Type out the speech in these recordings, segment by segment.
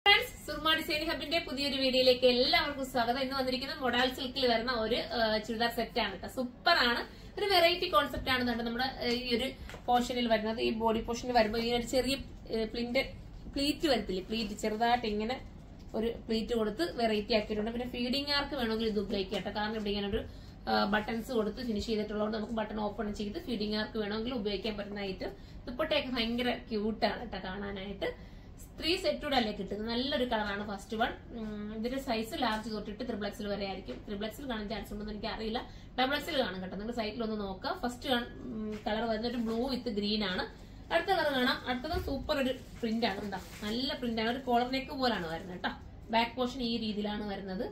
friends Soorma design ഹബിന്റെ പുതിയൊരു വീഡിയോയിലേക്ക് എല്ലാവർക്കും സ്വാഗതം ഇന്ന് വന്നിരിക്കുന്നത് മൊഡാൽ സിൽക്കിൽ വരുന്ന ഒരു ആ, ചുരിദാർ സെറ്റ് ആണ് കേട്ടോ സൂപ്പർ ആണ് ഒരു വെറൈറ്റി കോൺസെപ്റ്റ് ആണ് കണ്ടോ നമ്മുടെ ആ, ഈ ഒരു പോർഷനിൽ വരുന്നത് ഈ ബോഡി പോർഷനിൽ വരുമ്പോൾ ഈ ഒരു ചെറിയ പ്ലിന്റ് പ്ലീറ്റ് വരത്തില്ലേ പ്ലീറ്റ് ചെറുതായിട്ട് ഇങ്ങനെ ഒരു പ്ലീറ്റ് കൊടുത്ത് വെറൈറ്റി ആക്കിയിട്ടുണ്ട് പിന്നെ ഫീഡിംഗ് ആർക്ക് വേണമെങ്കിൽ ഇത് ഉപയോഗിക്കാം കേട്ടോ കാരണം ഇവിടെ ഇങ്ങനെ ഒരു ബട്ടൺസ് കൊടുത്ത് ഫിനിഷ് ചെയ്തിട്ടുള്ളതുകൊണ്ട് നമുക്ക് ബട്ടൺ ഓപ്പൺ ചെയ്ത് ഫീഡിംഗ് ആർക്ക് വേണമെങ്കിൽ ഉപയോഗിക്കാൻ പറ്റുന്ന ഐറ്റം ദുപ്പട്ടയൊക്കെ ഭയങ്കര ക്യൂട്ടാണ് കേട്ടോ കാണാനായിട്ട് ത്രീ സെറ്റൂടെ അല്ലേ കിട്ടുന്നത് നല്ലൊരു കളറാണ് ഫസ്റ്റ് വൺ ഇതിന്റെ സൈസ് ലാർജ് തൊട്ടിട്ട് ത്രിബ്ലക്സിൽ വരെ ആയിരിക്കും ത്രിബ്ലക്സിൽ കാണാൻ ചാൻസ് ഉണ്ടെന്ന് എനിക്ക് അറിയില്ല ഡബിൾസിൽ കാണും കേട്ടോ നിങ്ങൾ സൈറ്റിൽ ഒന്ന് നോക്കുക ഫസ്റ്റ് കളർ വരുന്ന ഒരു ബ്ലൂ വിത്ത് ഗ്രീൻ ആണ് അടുത്ത കളർ കാണാം അടുത്തത് സൂപ്പർ ഒരു പ്രിന്റ് ആണ് കേട്ടോ നല്ല പ്രിന്റ് ആണ് ഒരു കോളർ നെക്ക് പോലാണ് വരുന്നത് കേട്ടോ ബാക്ക് പോർഷൻ ഈ രീതിയിലാണ് വരുന്നത്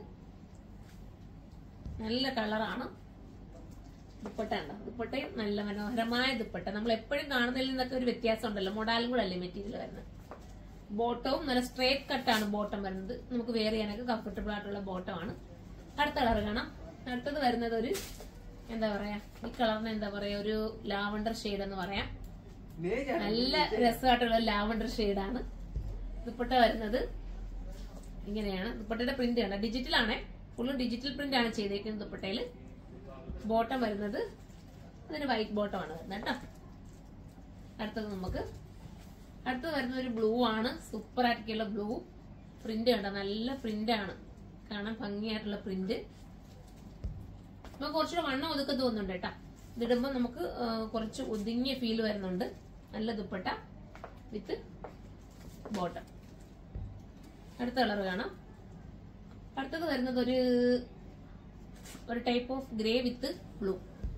നല്ല കളറാണ് ദുപ്പട്ട ഉണ്ടോ ദുപ്പട്ടയും നല്ല മനോഹരമായ ദുപ്പട്ട നമ്മൾ എപ്പോഴും കാണുന്നതിൽ നിന്നൊക്കെ ഒരു വ്യത്യാസം ഉണ്ടല്ലോ മൊഡാലും കൂടെ അല്ലേ മെറ്റീരിയൽ വരുന്നത് ബോട്ടവും നല്ല സ്ട്രേറ്റ് കട്ടാണ് ബോട്ടം വരുന്നത് നമുക്ക് വെയർ ചെയ്യാനൊക്കെ കംഫർട്ടബിൾ ആയിട്ടുള്ള ബോട്ടമാണ് അടുത്ത കളർ കാണാം അടുത്തത് വരുന്നത് ഒരു എന്താ പറയാ ഈ കളറിന് എന്താ പറയാ ഒരു ലാവണ്ടർ ഷെയ്ഡ് എന്ന് പറയാം നല്ല രസമായിട്ടുള്ള ലാവണ്ടർ ഷെയ്ഡാണ് ദുപ്പട്ട വരുന്നത് ഇങ്ങനെയാണ് ദുപ്പട്ടയുടെ പ്രിന്റ് ആണ് ഡിജിറ്റൽ ആണ് ഫുള്ള് ഡിജിറ്റൽ പ്രിന്റ് ആണ് ചെയ്തേക്കുന്നത് ദുപ്പട്ടയില് ബോട്ടം വരുന്നത് അതിന് വൈറ്റ് ബോട്ടം ആണ് വരുന്നത് കേട്ടോ അടുത്തത് നമുക്ക് അടുത്തത് വരുന്ന ഒരു ബ്ലൂ ആണ് സൂപ്പർ ആയിട്ടുള്ള ബ്ലൂ പ്രിന്റ് കണ്ടോ നല്ല പ്രിന്റ് ആണ് കാണാൻ ഭംഗിയായിട്ടുള്ള പ്രിന്റ് നമുക്ക് കുറച്ചുകൂടെ വണ്ണം ഒതുക്കം തോന്നുന്നുണ്ട് കേട്ടാ ഇതിടുമ്പോ നമുക്ക് ആ, കുറച്ച് ഒതുങ്ങിയ ഫീൽ വരുന്നുണ്ട് നല്ല ദുപ്പട്ട വിത്ത് ബോട്ടം അടുത്ത കളർ കാണാം അടുത്തത് വരുന്നത് ഒരു ഒരു type of grey with blue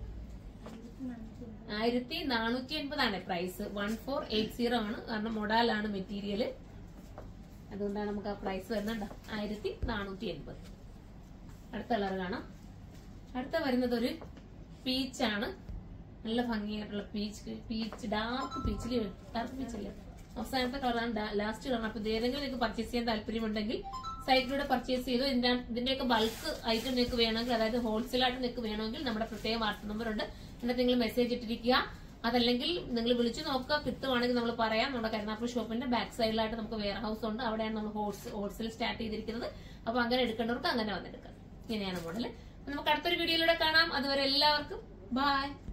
ആയിരത്തി നാനൂറ്റി എൺപതാണ് price one four eight zero ആണ് കാരണം മൊഡാലാണ് മെറ്റീരിയൽ അതുകൊണ്ടാണ് നമുക്ക് ആ പ്രൈസ് വരുന്നുണ്ട് ആയിരത്തി നാനൂറ്റി എൺപത് അടുത്ത കളർ കാണാം അടുത്ത വരുന്നത് ഒരു പീച്ചാണ് നല്ല ഭംഗിയായിട്ടുള്ള പീച്ച് പീച്ച് ഡാർക്ക് പീച്ചിൽ ഡാർക്ക് പീച്ചല്ലേ അവസാനത്തെ കളറാണ് ലാസ്റ്റ് കളർ അപ്പൊ ഏതെങ്കിലും നിങ്ങൾക്ക് പർച്ചേസ് ചെയ്യാൻ താല്പര്യമുണ്ടെങ്കിൽ സൈറ്റിലൂടെ പർച്ചേസ് ചെയ്തു ഇതിന്റെ ഇതിന്റെയൊക്കെ ബൾക്ക് ഐറ്റം നിങ്ങൾക്ക് വേണമെങ്കിൽ അതായത് ഹോൾസെയിൽ ആയിട്ട് നിങ്ങൾക്ക് വേണമെങ്കിൽ നമ്മുടെ പ്രത്യേക വാട്സപ്പ് നമ്പർ ഉണ്ട് എന്നിട്ട് നിങ്ങൾ മെസ്സേജ് ഇട്ടിരിക്കുക അതല്ലെങ്കിൽ നിങ്ങൾ വിളിച്ചു നോക്കുക കിട്ടുവാണെങ്കിൽ നമ്മൾ പറയാം നമ്മുടെ കരുനാപ്പുഴ ഷോപ്പിന്റെ ബാക്ക് സൈഡിലായിട്ട് നമുക്ക് വെയർ ഹൗസ് ഉണ്ട് അവിടെയാണ് നമ്മൾ ഹോൾസെയിൽ സ്റ്റാർട്ട് ചെയ്തിരിക്കുന്നത് അപ്പൊ അങ്ങനെ എടുക്കേണ്ടവർക്ക് അങ്ങനെ വന്നെടുക്കാം ഇങ്ങനെയാണ് മോഡൽ നമുക്ക് അടുത്തൊരു വീഡിയോയിലൂടെ കാണാം അതുവരെ എല്ലാവർക്കും ബൈ